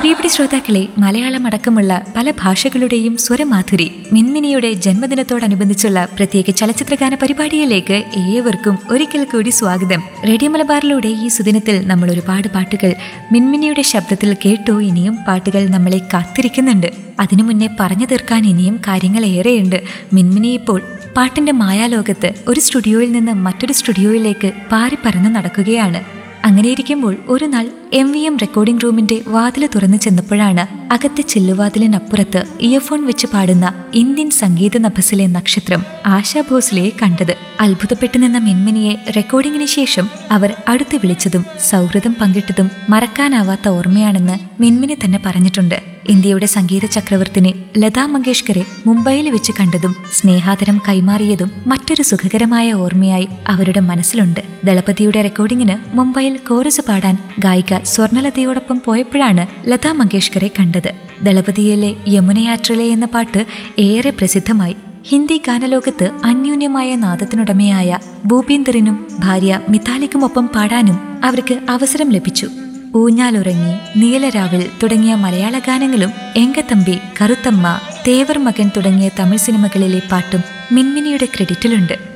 പ്രിയപ്പെട്ട ശ്രോതാക്കളെ മലയാളം അടക്കമുള്ള പല ഭാഷകളുടെയും സ്വരമാധുരി മിൻമിനിയുടെ ജന്മദിനത്തോടനുബന്ധിച്ചുള്ള പ്രത്യേക ചലച്ചിത്രഗാന പരിപാടിയിലേക്ക് ഏവർക്കും ഒരിക്കൽ കൂടി സ്വാഗതം റേഡിയോ മലബാറിലൂടെ ഈ സുദിനത്തിൽ നമ്മൾ ഒരുപാട് പാട്ടുകൾ മിൻമിനിയുടെ ശബ്ദത്തിൽ കേട്ടു ഇനിയും പാട്ടുകൾ നമ്മളെ കാത്തിരിക്കുന്നുണ്ട് അതിനു മുന്നേ പറഞ്ഞു തീർക്കാൻ ഇനിയും കാര്യങ്ങൾ ഏറെയുണ്ട് മിൻമിനി ഇപ്പോൾ പാട്ടിന്റെ മായാലോകത്ത് ഒരു സ്റ്റുഡിയോയിൽ നിന്ന് മറ്റൊരു സ്റ്റുഡിയോയിലേക്ക് പാറി പറന്ന് നടക്കുകയാണ് അങ്ങനെയിരിക്കുമ്പോൾ ഒരു നാൾ എം വി എം റെക്കോർഡിംഗ് റൂമിന്റെ വാതില് തുറന്നു ചെന്നപ്പോഴാണ് അകത്തെ ചില്ലുവാതിലിനപ്പുറത്ത് ഇയർഫോൺ വെച്ച് പാടുന്ന ഇന്ത്യൻ സംഗീത നഭസിലെ നക്ഷത്രം ആശാ ഭോസ്ലയെ കണ്ടത് അത്ഭുതപ്പെട്ടു നിന്ന മിൻമിനിയെ റെക്കോർഡിംഗിന് ശേഷം അവർ അടുത്ത് വിളിച്ചതും സൗഹൃദം പങ്കിട്ടതും മറക്കാനാവാത്ത ഓർമ്മയാണെന്ന് മിൻമിനി തന്നെ പറഞ്ഞിട്ടുണ്ട് ഇന്ത്യയുടെ സംഗീത ചക്രവർത്തിനെ ലതാ മങ്കേഷ്കറെ മുംബൈയിൽ വെച്ച് കണ്ടതും സ്നേഹാദരം കൈമാറിയതും മറ്റൊരു സുഖകരമായ ഓർമ്മയായി അവരുടെ മനസ്സിലുണ്ട് ദളപതിയുടെ റെക്കോർഡിങ്ങിന് മുംബൈയിൽ കോറസ് പാടാൻ ഗായിക സ്വർണലതയോടൊപ്പം പോയപ്പോഴാണ് ലതാ മങ്കേഷ്കറെ കണ്ടത് ദളപതിയിലെ യമുനയാത്രലെ എന്ന പാട്ട് ഏറെ പ്രസിദ്ധമായി ഹിന്ദി ഗാനലോകത്ത് അന്യൂന്യമായ നാദത്തിനുടമയായ ഭൂപീന്ദറിനും ഭാര്യ മിതാലിക്കുമൊപ്പം പാടാനും അവർക്ക് അവസരം ലഭിച്ചു ഊഞ്ഞാലുറങ്ങി നീലരാവിൽ തുടങ്ങിയ മലയാള ഗാനങ്ങളും എങ്കത്തമ്പി കറുത്തമ്മ തേവർ മകൻ തുടങ്ങിയ തമിഴ് സിനിമകളിലെ പാട്ടും മിൻമിനിയുടെ ക്രെഡിറ്റിലുണ്ട്